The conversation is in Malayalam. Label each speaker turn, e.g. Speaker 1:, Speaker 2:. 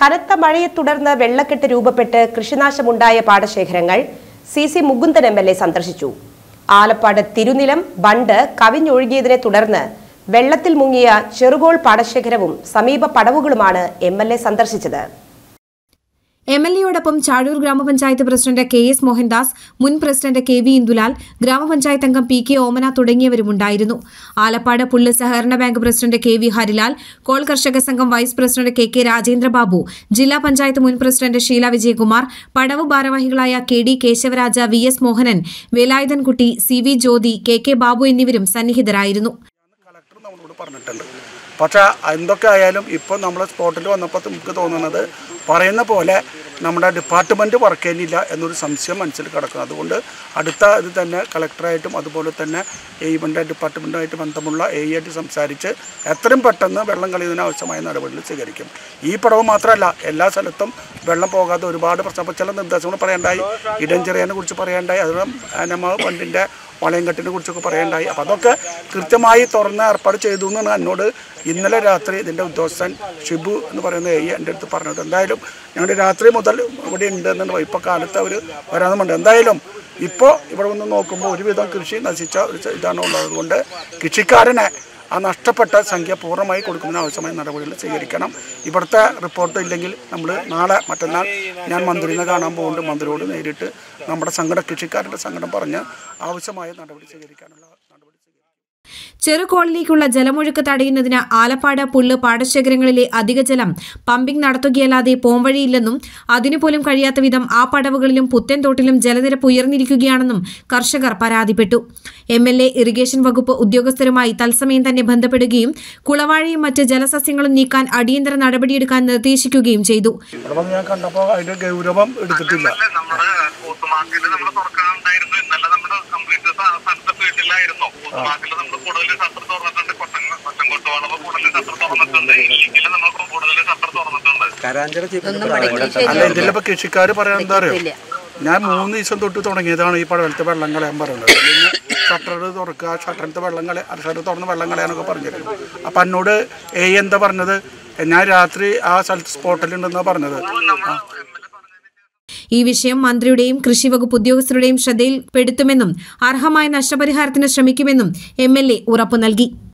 Speaker 1: കനത്ത മഴയെ തുടർന്ന് വെള്ളക്കെട്ട് രൂപപ്പെട്ട് കൃഷിനാശമുണ്ടായ പാടശേഖരങ്ങൾ C C Mukundan M L A സന്ദർശിച്ചു ആലപ്പാട് തിരുനിലം ബണ്ട് കവിഞ്ഞൊഴുകിയതിനെ തുടർന്ന് വെള്ളത്തിൽ മുങ്ങിയ ചെറുകോൾ പാടശേഖരവും സമീപ പടവുകളുമാണ് എം എൽ എ സന്ദർശിച്ചത്
Speaker 2: എം എൽ എയോടൊപ്പം ചാഴൂർ ഗ്രാമപഞ്ചായത്ത് പ്രസിഡന്റ് കെ എസ് മോഹൻദാസ് മുൻ പ്രസിഡന്റ് കെ വി ഇന്ദുലാൽ ഗ്രാമപഞ്ചായത്ത് അംഗം പി കെ ഓമന തുടങ്ങിയവരുമുണ്ടായിരുന്നു ആലപ്പാട് പുല്ല് സഹകരണ bank president K V Harilal കോൾ കർഷക സംഘം vice president K K Rajendrababu ജില്ലാ പഞ്ചായത്ത് മുൻ പ്രസിഡന്റ് ഷീല വിജയകുമാർ പടവ് ഭാരവാഹികളായ K D Keshavaraja V S Mohanan Velayudhankutty C V Jyothi K K Babu എന്നിവരും സന്നിഹിതരായിരുന്നു
Speaker 3: കളക്ടർ നമ്മളോട് പറഞ്ഞിട്ടുണ്ട് പക്ഷേ എന്തൊക്കെ ആയാലും ഇപ്പോൾ നമ്മൾ സ്പോട്ടിൽ വന്നപ്പോൾ നമുക്ക് തോന്നുന്നത് പറയുന്ന പോലെ നമ്മുടെ ഡിപ്പാർട്ട്മെൻറ്റ് വർക്ക് ചെയ്യുന്നില്ല എന്നൊരു സംശയം മനസ്സിൽ കിടക്കുന്നു അതുകൊണ്ട് അടുത്ത ഇത് തന്നെ കളക്ടറായിട്ടും അതുപോലെ തന്നെ എയ്മൻ്റെ ഡിപ്പാർട്ട്മെൻറ്റുമായിട്ട് ബന്ധമുള്ള എ ആയിട്ട് സംസാരിച്ച് എത്രയും പെട്ടെന്ന് വെള്ളം കളയുന്നതിന് ആവശ്യമായ നടപടികൾ സ്വീകരിക്കും ഈ പടവ് മാത്രമല്ല എല്ലാ സ്ഥലത്തും വെള്ളം പോകാതെ ഒരുപാട് പ്രശ്നം അപ്പോൾ ചില നിർദ്ദേശങ്ങൾ പറയണ്ടായി ഇടഞ്ചെറിയനെ കുറിച്ച് പറയണ്ടായി അതുപോലെ നമ്മൾ വണ്ടിൻ്റെ വളയംകെട്ടിനെ കുറിച്ചൊക്കെ പറയണ്ടായി അപ്പോൾ അതൊക്കെ കൃത്യമായി തുറന്ന് ഏർപ്പാട് ചെയ്തു എന്നാണ് എന്നോട് ഇന്നലെ രാത്രി ഇതിൻ്റെ ഉദ്യോഗസ്ഥൻ ഷിബു എന്ന് പറയുന്ന എ എൻ്റെ അടുത്ത് പറഞ്ഞത് എന്തായാലും ഞങ്ങളുടെ രാത്രി മുതൽ ഇവിടെ ഉണ്ട് എന്നുണ്ട് ഇപ്പോൾ കാലത്ത് അവർ വരാമെന്നുണ്ട് എന്തായാലും ഇപ്പോൾ ഇവിടെ വന്ന് നോക്കുമ്പോൾ ഒരുവിധം കൃഷി നശിച്ച ഒരു ഇതാണ് ഉള്ളത് കൊണ്ട് കൃഷിക്കാരനെ ആ നഷ്ടപ്പെട്ട സംഖ്യ പൂർണ്ണമായി കൊടുക്കുന്നതിന് ആവശ്യമായ നടപടികൾ സ്വീകരിക്കണം ഇവിടുത്തെ റിപ്പോർട്ട് ഇല്ലെങ്കിൽ നമ്മൾ നാളെ മറ്റന്നാൾ ഞാൻ മന്ത്രിനെ കാണാൻ പോകുന്നുണ്ട് മന്ത്രിയോട് നേരിട്ട് നമ്മുടെ സങ്കടം കൃഷിക്കാരുടെ സങ്കടം പറഞ്ഞ് ആവശ്യമായ നടപടി സ്വീകരിക്കാനുള്ള നടപടി സ്വീകരിക്കും
Speaker 2: ചെറുകോളിലേക്കുള്ള ജലമൊഴുക്ക് തടയുന്നതിന് ആലപ്പാട് പുല്ല് പാടശേഖരങ്ങളിലെ അധിക ജലം പമ്പിംഗ് നടത്തുകയല്ലാതെ പോംവഴിയില്ലെന്നും അതിനുപോലും കഴിയാത്ത വിധം ആ പടവുകളിലും പുത്തൻതോട്ടിലും ജലനിരപ്പ് ഉയർന്നിരിക്കുകയാണെന്നും കർഷകർ പരാതിപ്പെട്ടു എം എൽ എ ഇറിഗേഷൻ വകുപ്പ് ഉദ്യോഗസ്ഥരുമായി തത്സമയം തന്നെ ബന്ധപ്പെടുകയും കുളവാഴയും മറ്റ് ജലസസ്യങ്ങളും നീക്കാൻ അടിയന്തര നടപടിയെടുക്കാൻ നിർദ്ദേശിക്കുകയും ചെയ്തു
Speaker 3: ഇവിടെ വന്ന് ഞാൻ കണ്ടപ്പോൾ അതിൻ്റെ ഗൗരവം എടുത്തിട്ടില്ല
Speaker 4: അല്ല, നമ്മുടെ പോത്തുമാർക്കറ്റ് നമ്മൾ തുറക്കാനുണ്ടായിരുന്നു ഇന്നലെ നമ്മുടെ കംപ്ലീറ്റ് സ്ഥലത്ത് ഫീൽഡിലായിരുന്നു പോത്തുമാർക്കറ്റ് നമ്മൾ കൂടുതൽ ഷട്ടർ തുറന്നിട്ടുണ്ട് കൊട്ടൻ കൊച്ചൻകോട്ട് വളവ് കൂടുതൽ ഷട്ടർ തുറന്നിട്ടുണ്ട് ഇല്ലെങ്കിൽ നമ്മൾ കൂടുതൽ ഷട്ടർ തുറന്നിട്ടുണ്ട്
Speaker 3: അല്ല ഇതിലിപ്പോൾ കൃഷിക്കാർ പറയാൻ എന്താ അറിയോ ഞാൻ മൂന്ന് ദിവസം തൊട്ട് തുടങ്ങിയതാണ് ഈ പടവലത്തെ വെള്ളം കളയാൻ പറയുന്നത് പിന്നെ ഷട്ടർ തുറക്കുക ഷട്ടറിലത്തെ വെള്ളം കളയ ഷട്ടർ തുറന്ന് വെള്ളം കളയാനൊക്കെ പറഞ്ഞിരുന്നു അപ്പം എന്നോട് എ എന്താ പറഞ്ഞത് ഞാൻ രാത്രി ആ സ്ഥലത്ത് സ്പോട്ടിലുണ്ടെന്നാണ് പറഞ്ഞത് ആ
Speaker 2: ഈ വിഷയം മന്ത്രിയുടെയും കൃഷിവകുപ്പ് ഉദ്യോഗസ്ഥരുടെയും ശ്രദ്ധയിൽപ്പെടുത്തുമെന്നും അർഹമായ നഷ്ടപരിഹാരത്തിന് ശ്രമിക്കുമെന്നും എം എൽ എ ഉറപ്പു നൽകി